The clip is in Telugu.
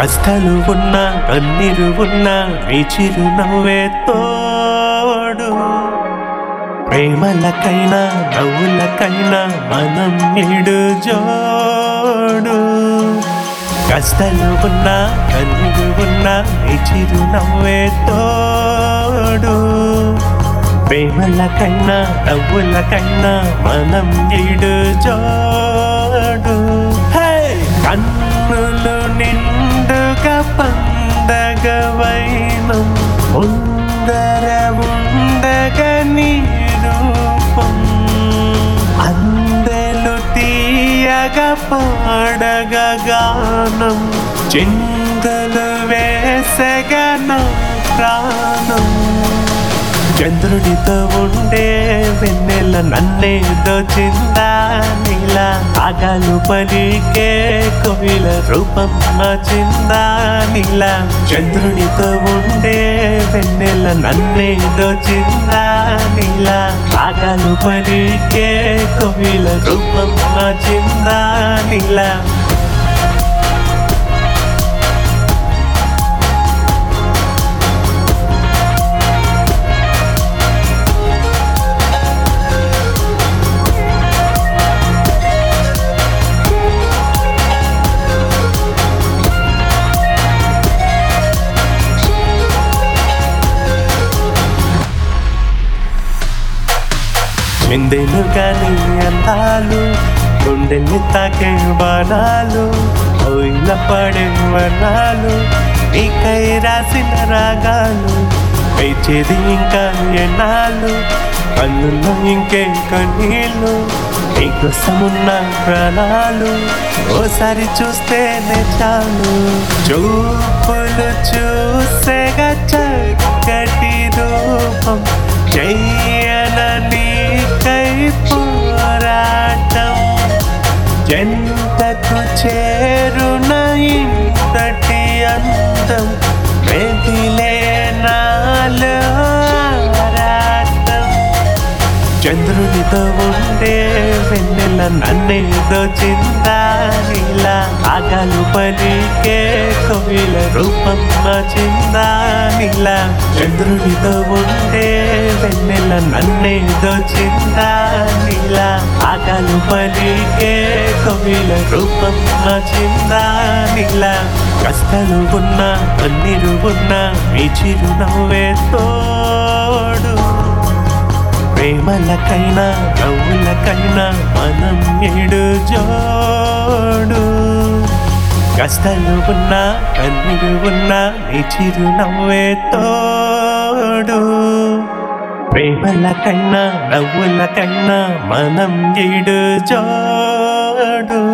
కష్టాలు ఉన్నా కన్నీరు ఉన్నా నీ చిరునవ్వే తోడు ప్రేమలకైనా నవ్వులకైనా మనం నిడు జోడు కష్టాలు ఉన్నా కన్నీరు ఉన్నా నీ చిరునవ్వే తోడు ప్రేమలకైనా నవ్వులకైనా మనం నిడు జోడు హే! కన్నులు నిండుగా పండగ వైనం ఉందర ఉండగా నీ రూపం అందెలు తీయగా పాడగా గానం చిందలు వేసగా నా ప్రాణం చంద్రుడితో ఉండే వెన్నెల నన్నే దోచిందా నీలా ఆగాలు పలికే కోయిల రూపం మార్చిందా నీలా చంద్రుడితో ఉండే వెన్నెల నన్నే దోచిందా నీలా ఆగాలు పలికే కోయిల రూపం మార్చిందా నీలా చిందెను కానీ అందాలు గుండెల్ని తాకే బాణాలు ఓయిల పడే వర్ణాలు నీకై రాసిన రాగాలు వేచేది ఇంకా ఎన్నాళ్ళు కన్నుల్లో ఇంకే కన్నీళ్ళు నీకోసమున్న ప్రాణాలు ఓసారి చూస్తేనే చాలు చూపులు చూసేగా చక్కటి రూపం చెయ్యన నీకై పోరాటం ఎంతకు చేరున ఇంతటి అందం మెదిలే నాలో ఆరాటం చంద్రునితో ఉండే వెన్నెల నన్నే దోచిందా నీలా ఆగాలు పలికే కోయిల రూపం మార్చిందా నీలా చంద్రునితో ఉండే వెన్నెల నన్నే దోచిందా నీలా ఆగాలు పలికే కోయిల రూపం మార్చిందా నీలా కష్టాలు ఉన్నా కన్నీరు ఉన్నా మీ చిరునవ్వే తోడు ప్రేమలకైనా నవ్వులకైనా మనం ఏడు జోడు కష్టాలు ఉన్నా కన్నీరు ఉన్నా నీ చిరునవ్వే తోడు ప్రేమలకైనా నవ్వులకైనా మనం ఏడు జోడు